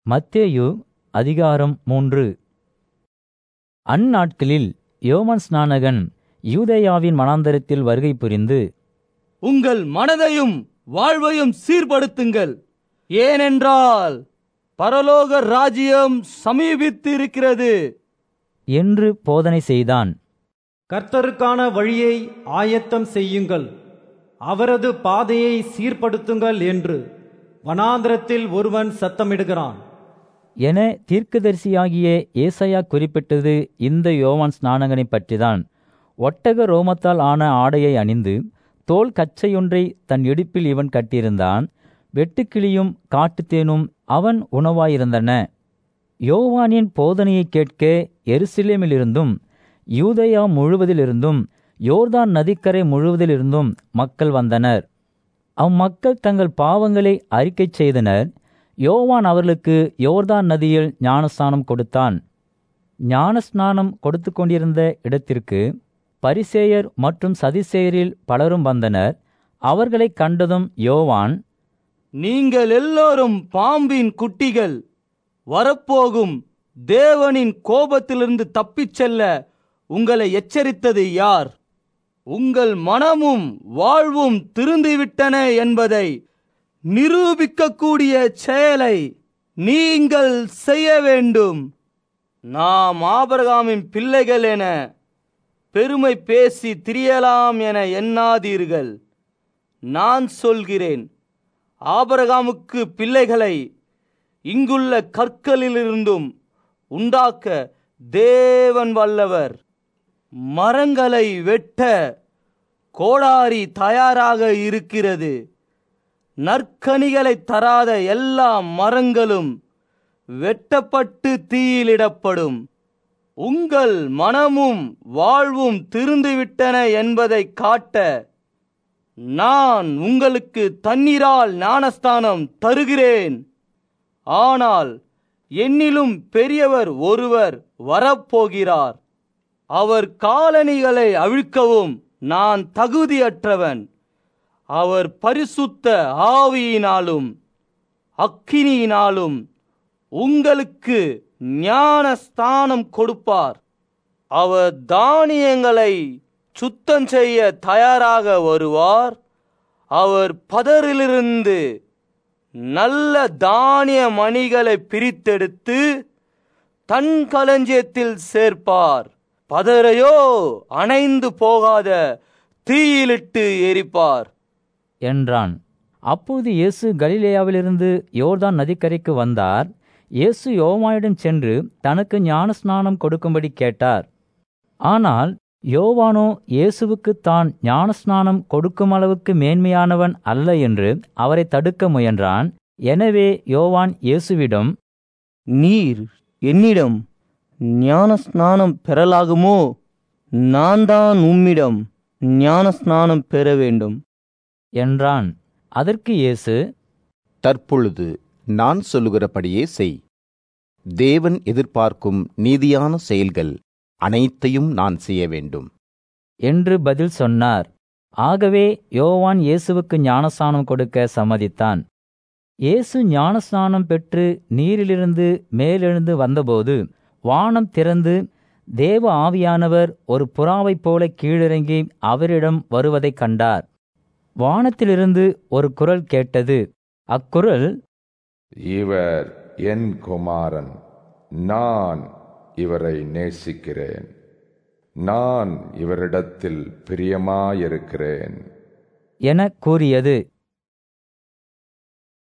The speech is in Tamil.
மத்தேயு அதிகாரம் மூன்று அந்நாட்களில் யோவான் ஸ்நானகன் யூதேயாவின் மனாந்தரத்தில் வருகை புரிந்து உங்கள் மனதையும் வாழ்வையும் சீர்படுத்துங்கள் ஏனென்றால் பரலோக ராஜ்யம் சமீபித்திருக்கிறது என்று போதனை செய்தான் கர்த்தருக்கான வழியை ஆயத்தம் செய்யுங்கள் அவரது பாதையை சீர்படுத்துங்கள் என்று வனாந்திரத்தில் ஒருவன் சத்தமிடுகிறான் என தீர்க்கதரிசியாகிய ஏசாயா குறிப்பிட்டது இந்த யோவான் ஸ்நானகனை பற்றிதான் ஒட்டக ரோமத்தால் ஆன ஆடையை அணிந்து தோல் கச்சையொன்றை தன் இடுப்பில் இவன் கட்டியிருந்தான் வெட்டுக்கிளியும் காட்டுத்தேனும் அவன் உணவாயிருந்தன யோவானின் போதனையை கேட்க எருசலேமிலிருந்தும் யூதயா முழுவதிலிருந்தும் யோர்தான் நதிக்கரை முழுவதிலிருந்தும் மக்கள் வந்தனர் அம்மக்கள் தங்கள் பாவங்களை அறிக்கை செய்தனர் யோவான் அவர்களுக்கு யோர்தான் நதியில் ஞானஸ்நானம் கொடுத்தான் ஞானஸ்நானம் கொடுத்து கொண்டிருந்த இடத்திற்கு பரிசேயர் மற்றும் சதிசேயரில் பலரும் வந்தனர் அவர்களைக் கண்டதும் யோவான் நீங்கள் எல்லோரும் பாம்பின் குட்டிகள் வரப்போகும் தேவனின் கோபத்திலிருந்து தப்பிச் செல்ல உங்களை எச்சரித்தது யார் உங்கள் மனமும் வாழ்வும் திருந்திவிட்டன என்பதை நிரூபிக்கக்கூடிய செயலை நீங்கள் செய்ய வேண்டும் நாம் ஆபரகாமின் பிள்ளைகள் என பெருமை பேசி திரியலாம் என எண்ணாதீர்கள் நான் சொல்கிறேன் ஆபரகாமுக்கு பிள்ளைகளை இங்குள்ள கற்களிலிருந்தும் உண்டாக்க தேவன் வல்லவர் மரங்களை வெட்ட கோடாரி தயாராக இருக்கிறது நற்கனிகளை தராத எல்லா மரங்களும் வெட்டப்பட்டு தீயிலிடப்படும் உங்கள் மனமும் வாழ்வும் திருந்துவிட்டன என்பதை காட்ட நான் உங்களுக்கு தண்ணீரால் ஞானஸ்தானம் தருகிறேன் ஆனால் என்னிலும் பெரியவர் ஒருவர் வரப்போகிறார் அவர் காலணிகளை அவிழ்க்கவும் நான் தகுதியற்றவன் அவர் பரிசுத்த ஆவியினாலும் அக்கினியினாலும் உங்களுக்கு ஞான ஸ்தானம் கொடுப்பார் அவர் தானியங்களை சுத்தம் செய்ய தயாராக வருவார் அவர் பதரிலிருந்து நல்ல தானிய மணிகளை பிரித்தெடுத்து தன் களஞ்சியத்தில் சேர்ப்பார் பதரையோ அணைந்து போகாத தீயிலிட்டு எரிப்பார் என்றான் அப்போது இயேசு கலிலேயாவிலிருந்து யோர்தான் நதிக்கரைக்கு வந்தார் இயேசு யோவானிடம் சென்று தனக்கு ஞானஸ்நானம் கொடுக்கும்படி கேட்டார் ஆனால் யோவானோ இயேசுவுக்கு தான் ஞானஸ்நானம் கொடுக்கும் அளவுக்கு மேன்மையானவன் அல்ல என்று அவரை தடுக்க முயன்றான் எனவே யோவான் இயேசுவிடம் நீர் என்னிடம் ஞான ஸ்நானம் பெறலாகுமோ நான் தான் உம்மிடம் ஞான ஸ்நானம் பெற வேண்டும் என்றான் அதற்கு இயேசு தற்பொழுது நான் சொல்லுகிறபடியே செய் தேவன் எதிர்பார்க்கும் நீதியான செயல்கள் அனைத்தையும் நான் செய்ய வேண்டும் என்று பதில் சொன்னார் ஆகவே யோவான் இயேசுவுக்கு ஞானஸ்நானம் கொடுக்க சம்மதித்தான் இயேசு ஞானஸ்நானம் பெற்று நீரிலிருந்து மேலெழுந்து வந்தபோது வானம் திறந்து தேவ ஆவியானவர் ஒரு புறாவைப் போல கீழிறங்கி அவரிடம் வருவதைக் கண்டார் வானத்திலிருந்து ஒரு குரல் கேட்டது அக்குரல் இவர் என் குமாரன் நான் இவரை நேசிக்கிறேன் நான் இவரிடத்தில் பிரியமாயிருக்கிறேன் என கூறியது